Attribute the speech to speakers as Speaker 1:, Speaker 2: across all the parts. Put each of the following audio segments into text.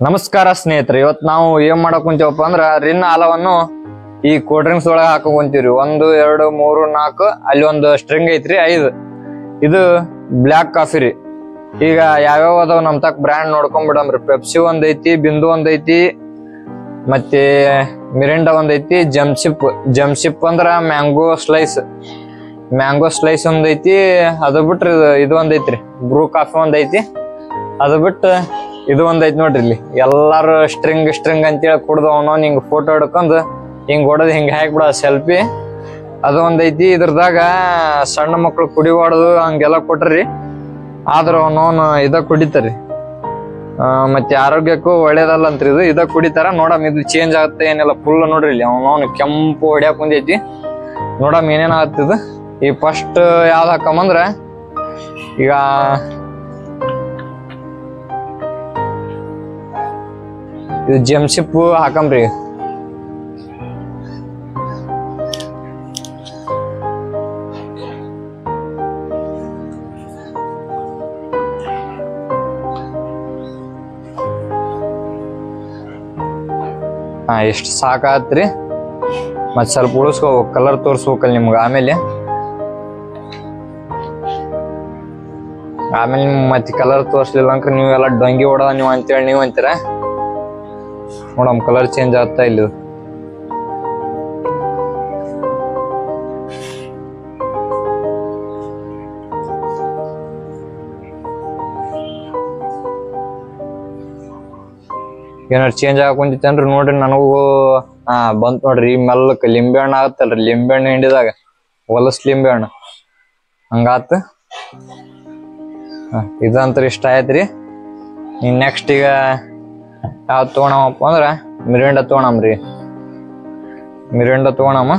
Speaker 1: ನಮಸ್ಕಾರ ಸ್ನೇಹಿತರೆ ಇವತ್ತು ನಾವು ಏನ್ ಮಾಡಕ್ ಕುಂತೀವಪ್ಪ ಅಂದ್ರ ರಿನ್ ಹಾಲವನ್ನು ಈ ಕೋಲ್ಡ್ ಡ್ರಿಂಕ್ಸ್ ಒಳಗ ಹಾಕಕ್ ಕುಂತೀವ್ರಿ ಒಂದು ಎರಡು ಮೂರು ನಾಲ್ಕು ಅಲ್ಲಿ ಒಂದು ಸ್ಟ್ರಿಂಗ್ ಐತ್ರಿ ಐದು ಇದು ಬ್ಲ್ಯಾಕ್ ಕಾಫಿ ರೀ ಈಗ ಯಾವ್ಯಾವ ಅದಾವ ನಮ್ ತಕ್ ಬ್ರ್ಯಾಂಡ್ ನೋಡ್ಕೊಂಡ್ ಬಿಡಮ್ರಿ ಪೆಪ್ಸಿ ಒಂದ್ ಐತಿ ಬಿಂದು ಒಂದ್ ಐತಿ ಮತ್ತೆ ಮಿರಿಂಡಾ ಒಂದ್ ಐತಿ ಜಮ್ಶಿಪ್ ಜಮ್ಶಿಪ್ ಅಂದ್ರ ಮ್ಯಾಂಗೋ ಸ್ಲೈಸ್ ಮ್ಯಾಂಗೋ ಸ್ಲೈಸ್ ಒಂದ್ ಐತಿ ಅದು ಬಿಟ್ರಿ ಇದು- ಇದು ಒಂದ್ ಐತ್ರಿ ಬ್ರೂ ಕಾಫಿ ಒಂದ್ ಐತಿ ಅದು ಬಿಟ್ಟು ಇದು ಒಂದ್ ಐತಿ ನೋಡ್ರಿ ಇಲ್ಲಿ ಎಲ್ಲಾರು ಸ್ಟ್ರಿಂಗ್ ಸ್ಟ್ರಿಂಗ್ ಅಂತೇಳಿ ಕುಡ್ದು ಅವನವ್ನ ಹಿಂಗ್ ಫೋಟೋ ಹಿಡ್ಕೊಂಡು ಹಿಂಗ್ ಹೊಡೆದು ಹಿಂಗ್ ಹಾಕ್ಬಿಡ ಸೆಲ್ಫಿ ಅದು ಒಂದ್ ಐತಿ ಇದ್ರದಾಗ ಸಣ್ಣ ಮಕ್ಳು ಕುಡಿ ಹೊಡೆದು ಹಂಗೆಲ್ಲ ಕೊಟ್ರಿ ಆದ್ರ ಅವನವನು ಇದ ಕುಡಿತಾರಿ ಆ, ಮತ್ತೆ ಆರೋಗ್ಯಕ್ಕೂ ಒಳ್ಳೇದಲ್ಲ ಅಂತ್ರಿ ಇದು ಇದ ಕುಡಿತಾರ ನೋಡಮ್ ಇದು ಚೇಂಜ್ ಆಗುತ್ತೆ ಏನಿಲ್ಲ ಫುಲ್ ನೋಡ್ರಿ ಇಲ್ಲಿ ಅವನವನು ಕೆಂಪು ಹೊಡ್ಯಾಕ್ ಕುಂದೈತಿ ನೋಡಮ್ ಏನೇನ್ ಆಗತ್ತಿದು ಈ ಫಸ್ಟ್ ಯಾವ್ದು ಹಾಕಂಬಂದ್ರ ಈಗ ಇದು ಜೆಮ್ಶಿಪ್ ಹಾಕಂಬ್ರಿ ಹಾ ಎಷ್ಟು ಸಾಕಾತ್ರಿ ಮತ್ ಸ್ವಲ್ಪ ಉಳಿಸ್ಕೋಬೇಕು ಕಲರ್ ತೋರಿಸ್ಬೇಕಲ್ಲ ನಿಮ್ಗೆ ಆಮೇಲೆ ಆಮೇಲೆ ನಿಮ್ಗೆ ಮತ್ತೆ ಕಲರ್ ತೋರಿಸ್ಲಿಲ್ಲ ಅಂದ್ರೆ ನೀವೆಲ್ಲ ಡೊಂಗಿ ಹೊಡ ನೀವು ಅಂತೇಳಿ ನೀವು ಅಂತೀರ ನೋಡಮ್ ಕಲರ್ ಚೇಂಜ್ ಆಗ್ತಾ ಇಲ್ಲ ಇದು. ಏನಾರು ಚೇಂಜ್ ಆಗುಂತಿತ್ತೇನ್ರಿ ನೋಡ್ರಿ ನನಗೂ ಹಾ ಬಂತ್ ನೋಡ್ರಿ ಮೆಲ್ಲಕ್ ಲಿಂಬೆ ಹಣ್ಣು ಆಗತ್ತಲ್ರಿ ಲಿಂಬೆ ಹಣ್ಣು ಹಿಂಡಿದಾಗ ಹೊಲಸ್ ಲಿಂಬೆ ಹಣ್ಣು ಹಂಗಾತ ಹಾ, ಇದಂತ್ರ ಇಷ್ಟ ಆಯ್ತ್ರಿ ಇನ್ ನೆಕ್ಸ್ಟ್ ಈಗ ಯಾವ್ದು ತೊಗೊಳಮಪ್ಪ ಅಂದ್ರ ಮಿರಿಂಡ ತೊಗೊಳಮ್ರಿ ಮಿರಿಂಡ ತೊಗೊಳಮ್ಮ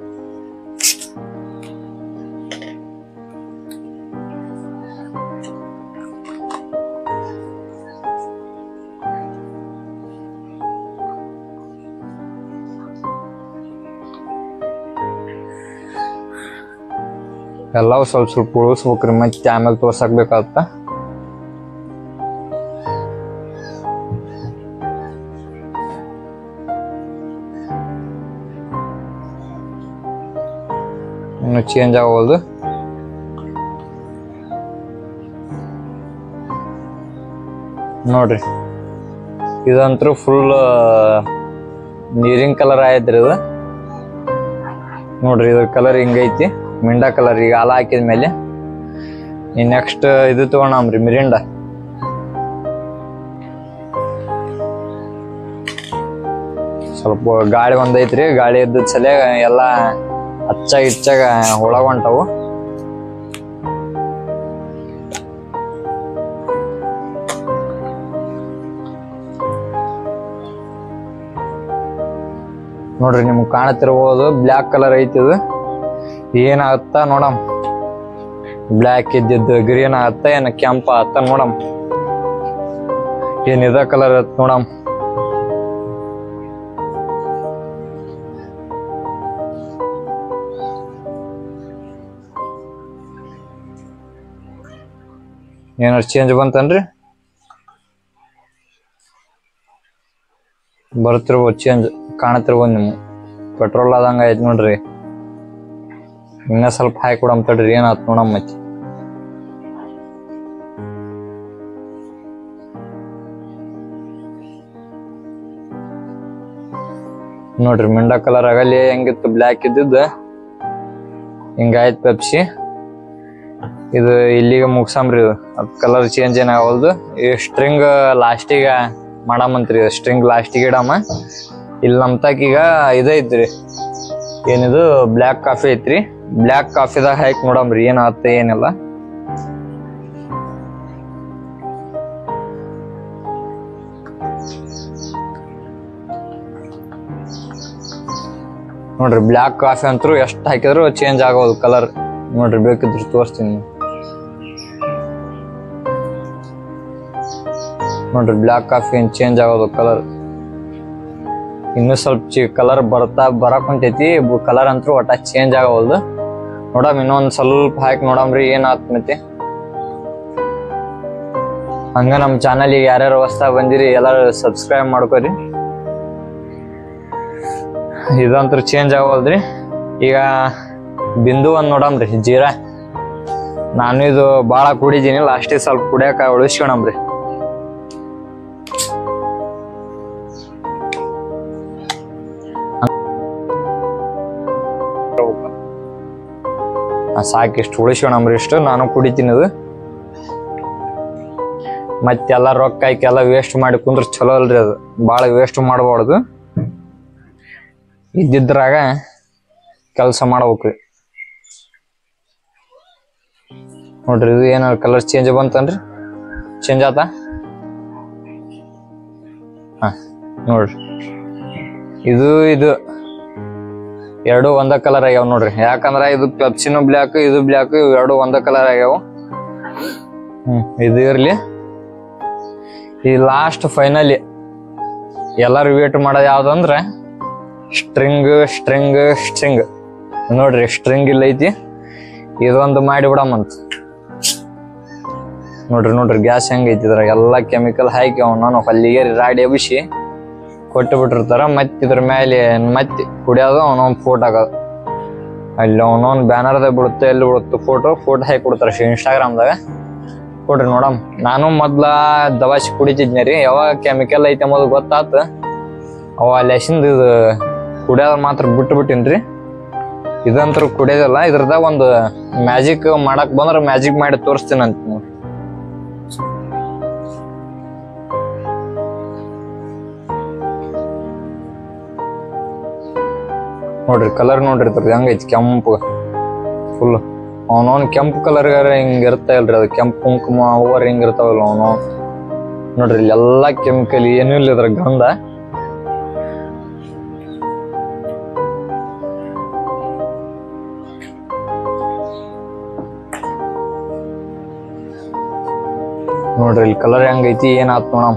Speaker 1: ಎಲ್ಲವೂ ಸ್ವಲ್ಪ ಸ್ವಲ್ಪ ಉಳಿಸ್ಬೇಕ್ರಿ ಮತ್ತೆ ಆಮೇಲೆ ತೋರ್ಸಕ್ ಬೇಕಾಗತ್ತ ಇನ್ನು ಚೇಂಜ್ ಆಗೋದು ನೋಡ್ರಿ ಇದಂತೂ ಫುಲ್ ನೀರಿನ ಕಲರ್ ಆಯ್ತ್ರಿ ಇದು ನೋಡ್ರಿ ಇದ್ರ ಕಲರ್ ಹಿಂಗೈತಿ ಮಿಂಡಾ ಕಲರ್ ಈಗ ಹಾಲು ಹಾಕಿದ ಮೇಲೆ ಈ ನೆಕ್ಸ್ಟ್ ಇದು ತಗೊಳಮ್ರಿ ಮಿರಿಂಡ ಸ್ವಲ್ಪ ಗಾಳಿ ಒಂದೈತ್ರಿ ಗಾಳಿ ಇದ್ದದ ಸಲ ಎಲ್ಲಾ ಹಚ್ಚಾಗ ಇಚ್ಚಾಗ ಒಳಗ ಹೊಂಟವು ನೋಡ್ರಿ ನಿಮ್ಗೆ ಕಾಣತಿರ್ಬೋದು ಬ್ಲ್ಯಾಕ್ ಕಲರ್ ಐತಿ ಇದು ಏನಾಗತ್ತ ನೋಡಮ್ ಬ್ಲ್ಯಾಕ್ ಇದ್ದಿದ್ದು ಗ್ರೀನ್ ಆಗತ್ತ ಏನ ಕೆಂಪ ಆಗತ್ತ ನೋಡಮ್ ಏನ್ ಇದ ಕಲರ್ ಇರತ್ ನೋಡಮ್ ಏನಾರು ಚೇಂಜ್ ಬಂತನ್ರಿ ಬರ್ತಿರ್ಬೋದು ಚೇಂಜ್ ಕಾಣತಿರ್ಬೋದು ನಿಮ್ಗೆ ಪೆಟ್ರೋಲ್ ಆದಂಗ ಐತ್ ನೋಡ್ರಿ ಇನ್ನ ಸ್ವಲ್ಪ ಹಾಕಿ ಕೊಡಮ್ ತಡ್ರಿ ಏನಾತ್ ನೋಡಮ್ ಮತ್ತೆ ನೋಡ್ರಿ ಮಿಂಡಾ ಕಲರ್ ಆಗಲಿ ಹೆಂಗಿತ್ತು ಬ್ಲ್ಯಾಕ್ ಇದ್ದಿದ್ದು ಹಿಂಗಾಯ್ತು ಪೆಪ್ಸಿ ಇದು ಇಲ್ಲಿಗೆ ಮುಗ್ಸಮ್ರಿ ಇದು ಅದ್ ಕಲರ್ ಚೇಂಜ್ ಏನಾಗಲ್ದು ಈ ಸ್ಟ್ರಿಂಗ್ ಲಾಸ್ಟಿಗೆ ಮಾಡಮಂತ್ರಿ ಸ್ಟ್ರಿಂಗ್ ಲಾಸ್ಟಿಗೆ ಇಡಮ್ಮ ಇಲ್ಲಿ ನಮ್ ತಕ ಈಗ ಇದೈತ್ರಿ ಏನಿದು ಬ್ಲ್ಯಾಕ್ ಕಾಫಿ ಐತ್ರಿ ಬ್ಲ್ಯಾಕ್ ಕಾಫಿದಾಗ ಹಾಕಿ ನೋಡಮ್ರಿ ಏನ್ ಆತ ಏನಿಲ್ಲ ನೋಡ್ರಿ ಬ್ಲ್ಯಾಕ್ ಕಾಫಿ ಅಂತೂ ಎಷ್ಟು ಹಾಕಿದ್ರು ಚೇಂಜ್ ಆಗೋದು ಕಲರ್ ನೋಡ್ರಿ ಬೇಕಿದ್ರು ತೋರಿಸ್ತೀನಿ ನೋಡ್ರಿ ಬ್ಲ್ಯಾಕ್ ಕಾಫಿ ಏನ್ ಚೇಂಜ್ ಆಗೋದು ಕಲರ್ ಇನ್ನು ಸ್ವಲ್ಪ ಚಿ ಕಲರ್ ಬರ್ತಾ ಬರಕ್ ಕುಂತೈತಿ ಕಲರ್ ಅಂತೂ ಒಟ್ಟ ಚೇಂಜ್ ಆಗೋಲ್ದು ನೋಡಮ್ ಇನ್ನೊಂದ್ ಸ್ವಲ್ಪ ಹಾಕಿ ನೋಡಮ್ರಿ ಏನ್ ಆತ್ ಮತ್ತೆ ಹಂಗ ನಮ್ಮ ಚಾನಲಿಗೆ ಯಾರ್ಯಾರು ಹೊಸ್ದಾಗ್ ಬಂದಿರಿ ಎಲ್ಲರೂ ಸಬ್ಸ್ಕ್ರೈಬ್ ಮಾಡ್ಕೊರಿ ಇದಂತ್ರ ಚೇಂಜ್ ಆಗೋಲ್ರಿ ಈಗ ಬಿಂದು ಒಂದ್ ನೋಡಮ್ರಿ ಜೀರಾ ನಾನು ಇದು ಭಾಳ ಕುಡಿದೀನಿ ಲಾಸ್ಟಿಗೆ ಸ್ವಲ್ಪ ಕುಡಿಯಕ ಉಳಿಸ್ಕೊಳಮ್ರಿ ಸಾಕಿಷ್ಟು ಉಳಿಸ್ಕೊಳಮ್ರಿ ಇಷ್ಟು ನಾನು ಕುಡಿತೀನಿ ಇದು ಮತ್ತೆಲ್ಲ ರೊಕ್ಕ ಎಲ್ಲ ವೇಸ್ಟ್ ಮಾಡಿ ಕುಂದ್ರ ಚಲೋ ಅಲ್ರಿ ಅದು ಭಾಳ ವೇಸ್ಟ್ ಮಾಡಬಾರ್ದು ಇದ್ದಿದ್ರಾಗ ಕೆಲಸ ಮಾಡ್ಬೇಕ್ರಿ ನೋಡ್ರಿ ಇದು ಏನಾರ ಕಲರ್ ಚೇಂಜ್ ಬಂತನ್ರಿ ಚೇಂಜ್ ಆತ ಹಾ ನೋಡ್ರಿ ಇದು ಇದು ಎರಡು ಒಂದ ಕಲರ್ ಆಗ್ಯಾವ ನೋಡ್ರಿ ಯಾಕಂದ್ರ ಇದು ಪೆಪ್ಸಿನೂ ಬ್ಲ್ಯಾಕ್ ಇದು ಬ್ಲ್ಯಾಕ್ ಇವು ಎರಡು ಒಂದ ಕಲರ್ ಆಗ್ಯಾವ ಹ್ಮ್ ಇದು ಇರ್ಲಿ ಈ ಲಾಸ್ಟ್ ಫೈನಲಿ ಎಲ್ಲಾರು ವೇಟ್ ಮಾಡೋದು ಯಾವ್ದಂದ್ರ ಸ್ಟ್ರಿಂಗ್ ಸ್ಟ್ರಿಂಗ್ ಸ್ಟ್ರಿಂಗ್ ನೋಡ್ರಿ ಸ್ಟ್ರಿಂಗ್ ಇಲ್ಲ ಐತಿ ಇದೊಂದು ಮಾಡಿ ಬಿಡಮಂತ ನೋಡ್ರಿ ನೋಡ್ರಿ ಗ್ಯಾಸ್ ಹೆಂಗ್ ಐತಿ ಇದ್ರಾಗ ಎಲ್ಲಾ ಕೆಮಿಕಲ್ ಹಾಕಿ ಅವನು ಹಲ್ಲಿಗೆ ರಾಡಿ ಎಬ್ಬಿಸಿ ಕೊಟ್ಟು ಬಿಟ್ಟಿರ್ತಾರ ಮತ್ ಇದ್ರ ಮೇಲೆ ಮತ್ತೆ ಕುಡಿಯೋದು ಅವನೊಂದು ಫೋಟೋ ಆಗೋದು ಅಲ್ಲಿ ಅವನೊಂದು ಬ್ಯಾನರ್ದಾಗ ಬಿಡುತ್ತೆ ಎಲ್ಲಿ ಬಿಡುತ್ತೆ ಫೋಟೋ ಫೋಟೋ ಹಾಕಿ ಕೊಡ್ತಾರ ಇನ್ಸ್ಟಾಗ್ರಾಮ್ದಾಗ ಕೊಡ್ರಿ ನೋಡಮ್ ನಾನು ಮೊದ್ಲ ದವಾಸಿ ಕುಡಿತಿದ್ನಿ ರೀ ಯಾವಾಗ ಕೆಮಿಕಲ್ ಐತೆ ಅಂಬೋದು ಗೊತ್ತಾತ ಅವ ಲೆಸಿಂದ ಇದು ಕುಡಿಯೋದ್ ಮಾತ್ರ ಬಿಟ್ಟು ಬಿಟ್ಟಿನ್ರಿ ಇದಂತ್ರ ಕುಡಿಯೋದಿಲ್ಲ ಇದ್ರದಾಗ ಒಂದು ಮ್ಯಾಜಿಕ್ ಮಾಡಕ್ ಬಂದ್ರ ಮ್ಯಾಜಿಕ್ ಮಾಡಿ ತೋರಿಸ್ತೀನಿ ಅಂತ ನೋಡ್ರಿ. ನೋಡ್ರಿ ಕಲರ್ ನೋಡ್ರಿ ಇದ್ರದ್ದು ಹೆಂಗೈತಿ ಕೆಂಪು ಫುಲ್ ಅವನವನ್ ಕೆಂಪು ಕಲರ್ ಹಿಂಗ ಇರ್ತಾ ಇಲ್ರಿ ಅದು ಕೆಂಪು ಕುಂಕುಮ ಓವರ್ ಹಿಂಗ ಇರ್ತಾವಲ್ಲ ಅವನು ನೋಡ್ರಿ ಇಲ್ಲಿ ಎಲ್ಲಾ ಕೆಮಿಕಲ್ ಏನೂ ಇಲ್ಲ ಇದ್ರ ಗಂಧ ನೋಡ್ರಿ ಇಲ್ಲಿ ಕಲರ್ ಹೆಂಗೈತಿ ಏನಾತ್ ನೋಡಮ್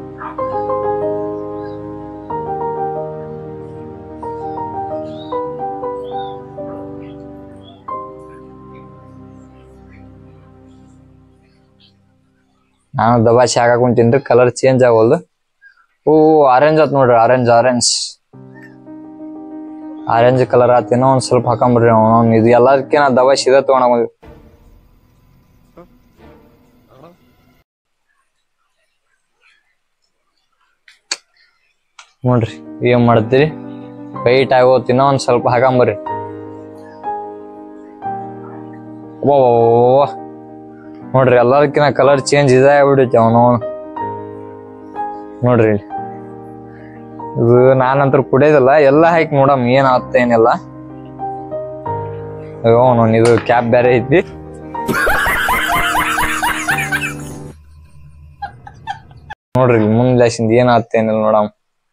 Speaker 1: ನಾನು ದಬಾಸಿ ಹಾಕಕ್ ಕುಂತೀನಿ ಕಲರ್ ಚೇಂಜ್ ಆಗೋಲ್ದು ಓ ಆರೆಂಜ್ ಆತ್ ನೋಡ್ರಿ ಆರೆಂಜ್ ಆರೆಂಜ್ ಆರೆಂಜ್ ಕಲರ್ ಆತೇನೋ ಒಂದ್ ಸ್ವಲ್ಪ ಹಾಕೊಂಬಿಡ್ರಿ ಅವ್ನು ಇದು ಎಲ್ಲದಕ್ಕಿಂತ ದಬಾಸಿ ಇದ ತಗೊಂಡ್ ಬಂದ್ವಿ ನೋಡ್ರಿ ಏನ್ ಮಾಡ್ತೀರಿ ವೈಟ್ ಆಗೋತಿನೋ ಒಂದ್ ಸ್ವಲ್ಪ ಹಾಕೊಂಬರ್ರಿ ಓ ನೋಡ್ರಿ ಎಲ್ಲದಕ್ಕಿಂತ ಕಲರ್ ಚೇಂಜ್ ಇದೇ ಆಗ್ಬಿಡೈತಿ ಅವನು ನೋಡ್ರಿ ಇಲ್ಲಿ. ಇದು ನಾನಂತರ ಕುಡಿಯೋದಿಲ್ಲ ಎಲ್ಲ ಹಾಕಿ ನೋಡಮ್ ಏನ್ ಆತ ಏನಿಲ್ಲ ಅವನು ಇದು ಕ್ಯಾಪ್ ಬೇರೆ ಐತಿ ನೋಡ್ರಿ ಮುಂದ್ ಲಾಸಿಂದ ಏನ್ ಆತ ಏನಿಲ್ಲ ನೋಡಮ್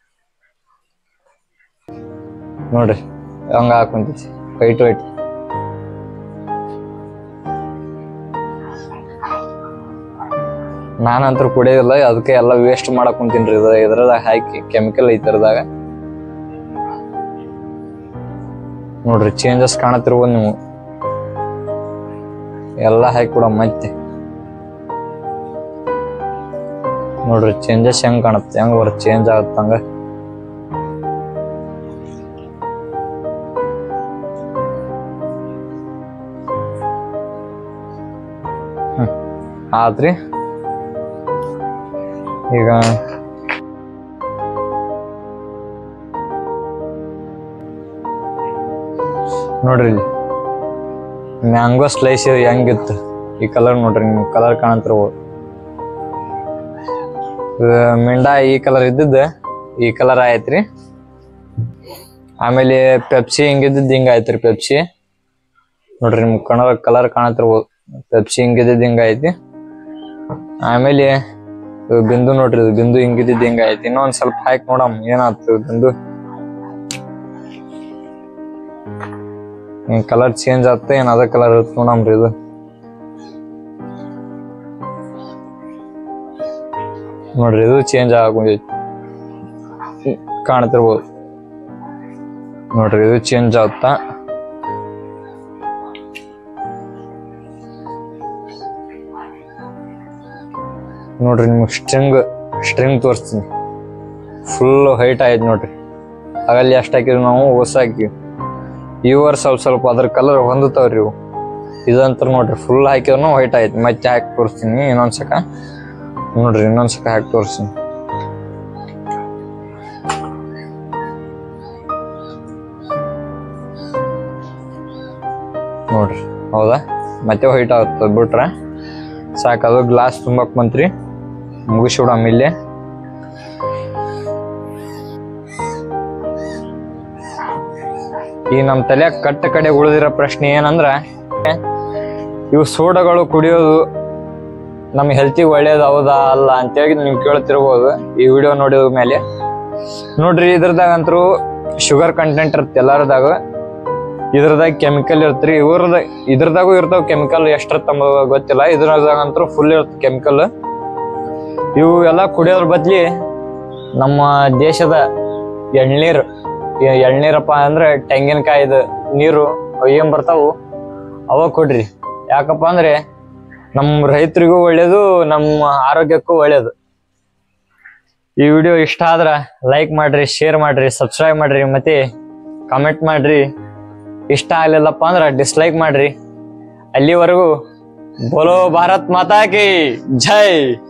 Speaker 1: ನೋಡ್ರಿ ಹಂಗ ಹಾಕೊಂತೈತಿ ವೈಟ್ ವೈಟ್ ನಾನಂತರ ಕುಡಿಯೋದಿಲ್ಲ ಅದಕ್ಕೆ ಎಲ್ಲ ವೇಸ್ಟ್ ಮಾಡಕ್ ಕುಂತೀನಿ ಇದ್ರ ಇದ್ರದಾಗ ಹಾಕಿ ಕೆಮಿಕಲ್ ಐತರದಾಗ ನೋಡ್ರಿ ಚೇಂಜಸ್ ಕಾಣತಿರ್ಬೋದು ನೀವು ಎಲ್ಲ ಹಾಕಿ ಕೂಡ ಮತ್ತೆ ನೋಡ್ರಿ ಚೇಂಜಸ್ ಹೆಂಗ್ ಕಾಣುತ್ತೆ ಹೆಂಗ್ ಬರುತ್ತೆ ಚೇಂಜ್ ಆಗುತ್ತೆ ಹಂಗ ಹ್ಮ್. ಆತ್ರಿ ಈಗ ನೋಡ್ರಿ ಇಲ್ಲಿ ಮ್ಯಾಂಗೋ ಸ್ಲೈಸ್ ಹೆಂಗಿತ್ತು ಈ ಕಲರ್ ನೋಡ್ರಿ ನಿಮ್ಗೆ ಕಲರ್ ಕಾಣತಿರ್ಬೋದು ಇದು ಮಿಂಡ ಈ ಕಲರ್ ಇದ್ದಿದ್ದು ಈ ಕಲರ್ ಆಯ್ತ್ರಿ ಆಮೇಲೆ ಪೆಪ್ಸಿ ಹಿಂಗಿದ್ದಿದ್ದು ಹಿಂಗ ಆಯ್ತ್ರಿ ಪೆಪ್ಸಿ ನೋಡ್ರಿ ನಿಮ್ ಕಣ ಕಲರ್ ಕಾಣತಿರ್ಬೋದು ಪೆಪ್ಸಿ ಹಿಂಗಿದ್ದಿದ್ದು ಹಿಂಗ ಐತಿ ಆಮೇಲೆ ಇದು ಬಿಂದು ನೋಡ್ರಿ ಇದು ಬಿಂದು ಹಿಂಗಿದ್ದಿದ್ದು ಹಿಂಗ ಐತಿ ಇನ್ನೊಂದ್ ಸ್ವಲ್ಪ ಹಾಕಿ ನೋಡಮ್ ಏನಾಯ್ತು ಬಿಂದು ಕಲರ್ ಚೇಂಜ್ ಆಗ್ತ ಏನ್ ಅದ ಕಲರ್ ಇರುತ್ತೆ ನೋಡಮ್ರಿ ಇದು ನೋಡ್ರಿ ಇದು ಚೇಂಜ್ ಆಗೋದೈತಿ ಕಾಣ್ತಿರ್ಬೋದು ನೋಡ್ರಿ ಇದು ಚೇಂಜ್ ಆಗ್ತಾ ನೋಡ್ರಿ ನಿಮ್ಗೆ ಸ್ಟ್ರಿಂಗ್ ಸ್ಟ್ರಿಂಗ್ ತೋರಿಸ್ತೀನಿ ಫುಲ್ ಹೈಟ್ ಆಯ್ತು ನೋಡ್ರಿ ಆಗಲ್ಲಿ ಎಷ್ಟು ಹಾಕಿದ್ವಿ ನಾವು ಹೊಸ ಹಾಕಿವಿ ಇವರು ಸ್ವಲ್ಪ ಸ್ವಲ್ಪ ಅದ್ರ ಕಲರ್ ಹೊಂದುತ್ತಾವ್ರಿ ಇವು ಇದಂತ್ರ ನೋಡ್ರಿ ಫುಲ್ ಹಾಕಿದ್ರು ವೈಟ್ ಆಯ್ತು ಮತ್ತೆ ಹಾಕಿ ತೋರಿಸ್ತೀನಿ ಇನ್ನೊಂದ್ಸಕ ನೋಡ್ರಿ ಇನ್ನೊಂದ್ಸಕ ಹಾಕಿ ತೋರಿಸ್ತೀನಿ ನೋಡ್ರಿ ಹೌದಾ ಮತ್ತೆ ವೈಟ್ ಆಗುತ್ತೆ ಬಿಟ್ರೆ ಸಾಕು ಅದು ಗ್ಲಾಸ್ ತುಂಬಕ್ ಬಂತ್ರಿ ಮುಗಿಸ್ಬಿಡಮ್ ಇಲ್ಲೇ ಈ ನಮ್ಮ ತಲೆ ಕಟ್ಟ ಕಡೆ ಉಳಿದಿರೋ ಪ್ರಶ್ನೆ ಏನಂದ್ರ ಇವು ಸೋಡಗಳು ಕುಡಿಯೋದು ನಮ್ಮ ಹೆಲ್ತಿಗೆ ಒಳ್ಳೇದು ಹೌದಾ ಅಲ್ಲ ಅಂತೇಳಿ ನೀವು ಕೇಳ್ತಿರ್ಬೋದು ಈ ವಿಡಿಯೋ ನೋಡಿದ ಮೇಲೆ ನೋಡ್ರಿ ಇದ್ರದಾಗ ಅಂತೂ ಶುಗರ್ ಕಂಟೆಂಟ್ ಇರುತ್ತೆ ಎಲ್ಲರದಾಗ ಇದ್ರದಾಗ ಕೆಮಿಕಲ್ ಇರ್ತ್ರಿ ಇವ್ರದ ಇದ್ರದಾಗೂ ಇರ್ತಾವ ಕೆಮಿಕಲ್ ಎಷ್ಟ್ರ ತಮ್ಮ ಗೊತ್ತಿಲ್ಲ ಇದ್ರದಾಗ ಅಂತೂ ಫುಲ್ ಇರುತ್ತೆ ಕೆಮಿಕಲ್ ಇವು ಎಲ್ಲ ಕುಡಿಯೋದ್ರ ಬದ್ಲಿ ನಮ್ಮ ದೇಶದ ಎಳ್ನೀರು ಎ- ಎಳ್ನೀರಪ್ಪ ಅಂದ್ರೆ ತೆಂಗಿನಕಾಯಿದ ನೀರು ಅವ್ ಏನ್ ಬರ್ತಾವು ಅವ ಕೊಡ್ರಿ ಯಾಕಪ್ಪ ಅಂದ್ರೆ ನಮ್ಮ ರೈತರಿಗೂ ಒಳ್ಳೇದು ನಮ್ಮ ಆರೋಗ್ಯಕ್ಕೂ ಒಳ್ಳೇದು ಈ ವಿಡಿಯೋ ಇಷ್ಟ ಆದ್ರ ಲೈಕ್ ಮಾಡ್ರಿ ಶೇರ್ ಮಾಡ್ರಿ ಸಬ್ಸ್ಕ್ರೈಬ್ ಮಾಡ್ರಿ ಮತ್ತೆ ಕಮೆಂಟ್ ಮಾಡ್ರಿ ಇಷ್ಟ ಆಗ್ಲಿಲ್ಲಪ್ಪ ಅಂದ್ರ ಡಿಸ್ಲೈಕ್ ಮಾಡ್ರಿ ಅಲ್ಲಿವರೆಗೂ ಬೋಲೋ ಭಾರತ್ ಮಾತಾ ಕಿ ಜೈ